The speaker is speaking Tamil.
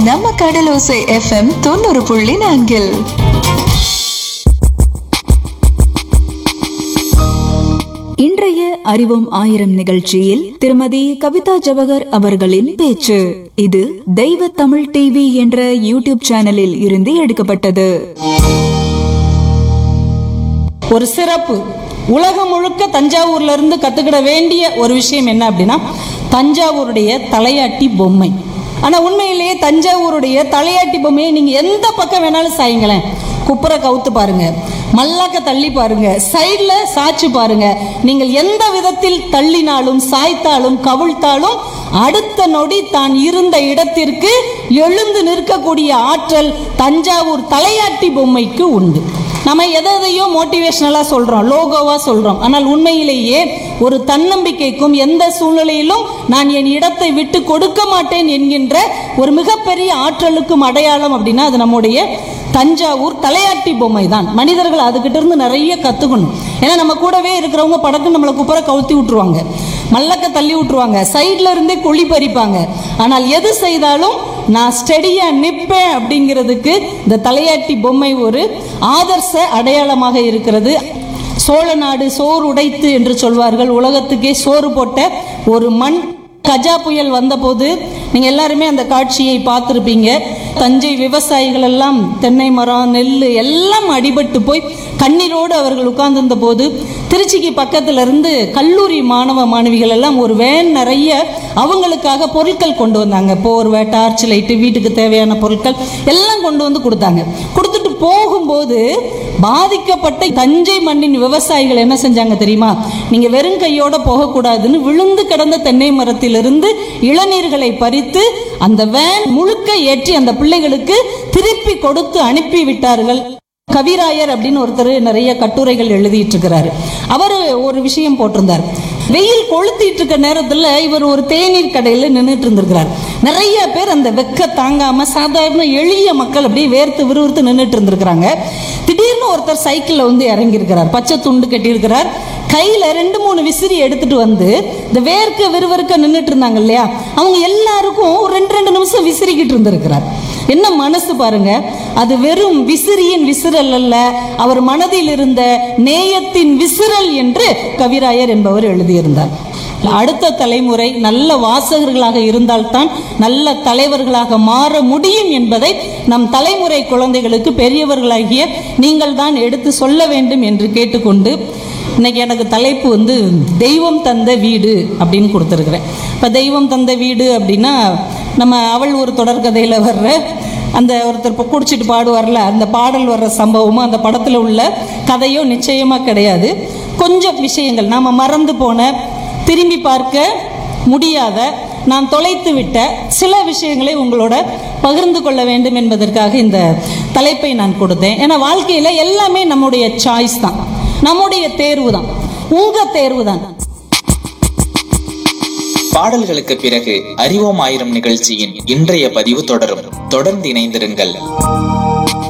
நம்ம கடலோசை எஃப்எம் தொண்ணூறு புள்ளி நான்கில் இன்றைய அறிவோம் ஆயிரம் நிகழ்ச்சியில் திருமதி கவிதா ஜவஹர் அவர்களின் பேச்சு இது தெய்வ தமிழ் டிவி என்ற யூடியூப் சேனலில் இருந்து எடுக்கப்பட்டது ஒரு சிறப்பு உலகம் முழுக்க தஞ்சாவூர்ல இருந்து கத்துக்கிட வேண்டிய ஒரு விஷயம் என்ன அப்படின்னா தஞ்சாவூருடைய தலையாட்டி பொம்மை ஆனா உண்மையிலேயே தஞ்சாவூருடைய தலையாட்டி பொம்மையை நீங்க எந்த பக்கம் வேணாலும் சாயுங்களேன் குப்புற கவுத்து பாருங்க மல்லாக்க தள்ளி பாருங்க சைடுல சாச்சு பாருங்க நீங்கள் எந்த விதத்தில் தள்ளினாலும் சாய்த்தாலும் கவிழ்த்தாலும் அடுத்த நொடி தான் இருந்த இடத்திற்கு எழுந்து நிற்கக்கூடிய ஆற்றல் தஞ்சாவூர் தலையாட்டி பொம்மைக்கு உண்டு நம்ம எதை எதையோ மோட்டிவேஷனலாக சொல்கிறோம் லோகோவாக சொல்கிறோம் ஆனால் உண்மையிலேயே ஒரு தன்னம்பிக்கைக்கும் எந்த சூழ்நிலையிலும் நான் என் இடத்தை விட்டு கொடுக்க மாட்டேன் என்கின்ற ஒரு மிகப்பெரிய ஆற்றலுக்கும் அடையாளம் அப்படின்னா அது நம்முடைய தஞ்சாவூர் தலையாட்டி பொம்மை தான் மனிதர்கள் அதுகிட்ட இருந்து நிறைய கற்றுக்கணும் ஏன்னா நம்ம கூடவே இருக்கிறவங்க படக்கு நம்மளை குப்புற கவுத்தி விட்டுருவாங்க மல்லக்க தள்ளி விட்டுருவாங்க சைட்ல இருந்தே குழி பறிப்பாங்க ஆனால் எது செய்தாலும் நான் ஸ்டெடியா நிற்பேன் அப்படிங்கிறதுக்கு இந்த தலையாட்டி பொம்மை ஒரு ஆதர்ச அடையாளமாக இருக்கிறது சோழ நாடு சோறு உடைத்து என்று சொல்வார்கள் உலகத்துக்கே சோறு போட்ட ஒரு மண் கஜா புயல் வந்தபோது நீங்க எல்லாருமே அந்த காட்சியை பார்த்துருப்பீங்க தஞ்சை விவசாயிகள் எல்லாம் தென்னை மரம் நெல் எல்லாம் அடிபட்டு போய் கண்ணீரோடு அவர்கள் உட்கார்ந்திருந்த போது திருச்சிக்கு பக்கத்துல இருந்து கல்லூரி மாணவ மாணவிகள் எல்லாம் ஒரு வேன் நிறைய அவங்களுக்காக பொருட்கள் கொண்டு வந்தாங்க போர்வை டார்ச் லைட்டு வீட்டுக்கு தேவையான பொருட்கள் எல்லாம் கொண்டு வந்து கொடுத்தாங்க கொடுத்துட்டு போகும்போது பாதிக்கப்பட்ட தஞ்சை மண்ணின் விவசாயிகள் என்ன செஞ்சாங்க தெரியுமா நீங்க வெறும் கையோட போகக்கூடாதுன்னு விழுந்து கிடந்த தென்னை மரத்திலிருந்து இளநீர்களை பறித்து அந்த வேன் முழுக்க ஏற்றி அந்த பிள்ளைகளுக்கு திருப்பி கொடுத்து அனுப்பி விட்டார்கள் கவிராயர் அப்படின்னு ஒருத்தர் நிறைய கட்டுரைகள் எழுதிட்டு இருக்கிறாரு அவர் ஒரு விஷயம் போட்டிருந்தார் வெயில் கொளுத்திட்டு இருக்க நேரத்துல இவர் ஒரு தேநீர் கடையில நின்றுட்டு இருந்திருக்கிறார் நிறைய பேர் அந்த வெக்க தாங்காம சாதாரண எளிய மக்கள் அப்படியே வேர்த்து விறுவிறுத்து நின்றுட்டு இருந்திருக்கிறாங்க திடீர்னு ஒருத்தர் சைக்கிள்ல வந்து இறங்கி இருக்கிறார் பச்சை துண்டு கட்டியிருக்கிறார் கையில ரெண்டு மூணு விசிறி எடுத்துட்டு வந்து இந்த வேர்க்க விறுவிறுக்க நின்றுட்டு இருந்தாங்க இல்லையா அவங்க எல்லாருக்கும் ஒரு ரெண்டு ரெண்டு நிமிஷம் விசிறிக்கிட்டு இருந்திருக்கிறார் என்ன மனசு பாருங்க அது வெறும் விசிறியின் விசிறல் அல்ல அவர் மனதில் இருந்த நேயத்தின் விசிறல் என்று கவிராயர் என்பவர் எழுதியிருந்தார் அடுத்த தலைமுறை நல்ல வாசகர்களாக இருந்தால்தான் நல்ல தலைவர்களாக மாற முடியும் என்பதை நம் தலைமுறை குழந்தைகளுக்கு பெரியவர்களாகிய நீங்கள் தான் எடுத்து சொல்ல வேண்டும் என்று கேட்டுக்கொண்டு இன்னைக்கு எனக்கு தலைப்பு வந்து தெய்வம் தந்த வீடு அப்படின்னு கொடுத்துருக்குறேன் இப்போ தெய்வம் தந்த வீடு அப்படின்னா நம்ம அவள் ஒரு தொடர்கதையில் வர்ற அந்த ஒருத்தர் இப்போ குடிச்சிட்டு பாடுவார்ல அந்த பாடல் வர்ற சம்பவமும் அந்த படத்தில் உள்ள கதையோ நிச்சயமாக கிடையாது கொஞ்சம் விஷயங்கள் நாம் மறந்து போன திரும்பி பார்க்க முடியாத நான் தொலைத்து விட்ட சில விஷயங்களை உங்களோட பகிர்ந்து கொள்ள வேண்டும் என்பதற்காக இந்த தலைப்பை நான் கொடுத்தேன் ஏன்னா வாழ்க்கையில் எல்லாமே நம்முடைய சாய்ஸ் தான் நம்முடைய தேர்வு தான் உங்க தேர்வு தான் பாடல்களுக்கு பிறகு அறிவோம் ஆயிரம் நிகழ்ச்சியின் இன்றைய பதிவு தொடரும் தொடர்ந்து இணைந்திருங்கள்